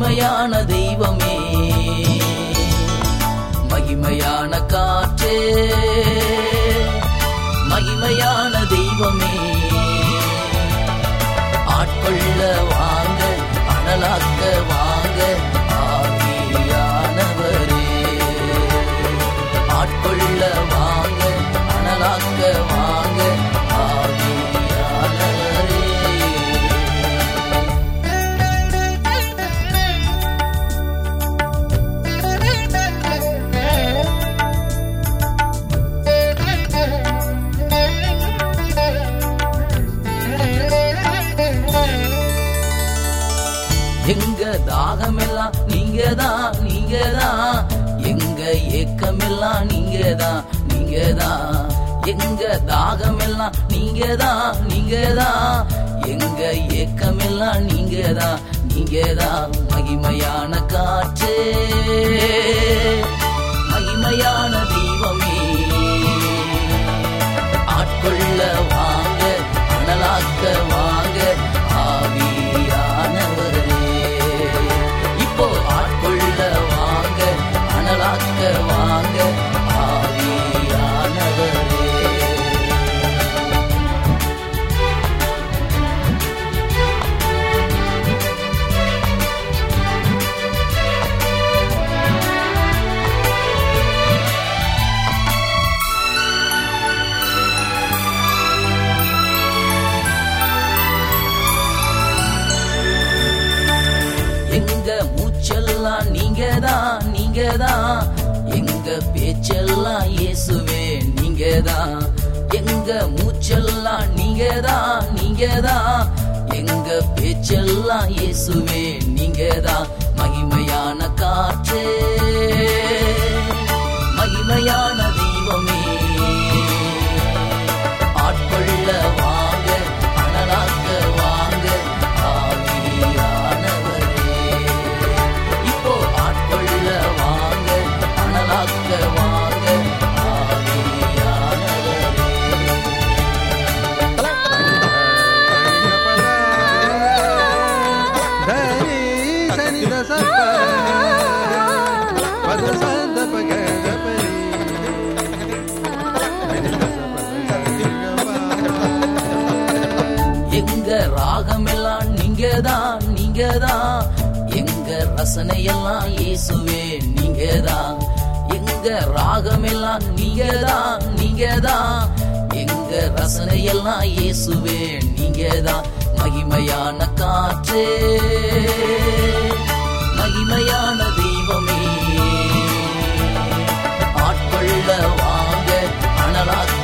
மகிமையான தெய்வமே மகிமையான காற்றே மகிமையான தெய்வமே ஆட்கொள்ள வாங்க அனலாக்க வாங்க ஆவியானவரே ஆட்கொள்ள வாங்க அனலாக்க வாங்க ஆவியானவரே எங்க தாகமெல்லாம் நீங்க தான் நீங்க தான் எங்க ஏக்கமெல்லாம் நீங்க தான் நீங்க தான் எங்க தாகமெல்லாம் நீங்க தான் நீங்க தான் எங்க ஏக்கமெல்லாம் நீங்க தான் நீங்க தான் மகிமையான காற்றே மகிமையான தெய்வமே ஆட்கொள்ள வாங்க அனலாக்க வாங்க ஆவியானவரே இப்போ ஆட்கொள்ள வாங்க அனலாக்க வாங்க ஆவியானவரே எங்க மூச்செல்லாம் நீங்க தான் நீங்க தான் எங்க பேச்செல்லாம் இயேசுவே நீங்க தான் எங்க மூச்செல்லாம் நீங்க தான் நீங்க தான் எங்க பேச்செல்லாம் இயேசுவே நீங்க தான் மகிமையான காற்றே மகிமையான தெய்வமே ஆட்கொள்ள வாங்க அனலாக்க வாங்க ஆவியானவரே இப்போ ஆட்கொள்ள வாங்க அனலாக்க வாங்க ஆவியானவரே ಧರಿ ಸನಿ ದ ಸಪ ಪದ ಸಂದ ಪಗ ದ ಪರಿ ಧನಿ ದ ಸಪ ದ ಗ எங்க ராகமெல்லாம் நீங்க தான் நீங்க தான் எங்க ரசனை எல்லாம் இயேசுவே நீங்க தான் எங்க ராகமெல்லாம் நீங்க தான் நீங்க தான் எங்க ரசனை எல்லாம் இயேசுவே நீங்க தான் மகிமையான காற்றே மகிமையான தெய்வமே ஆட்கொள்ள வாங்க அனலாக்க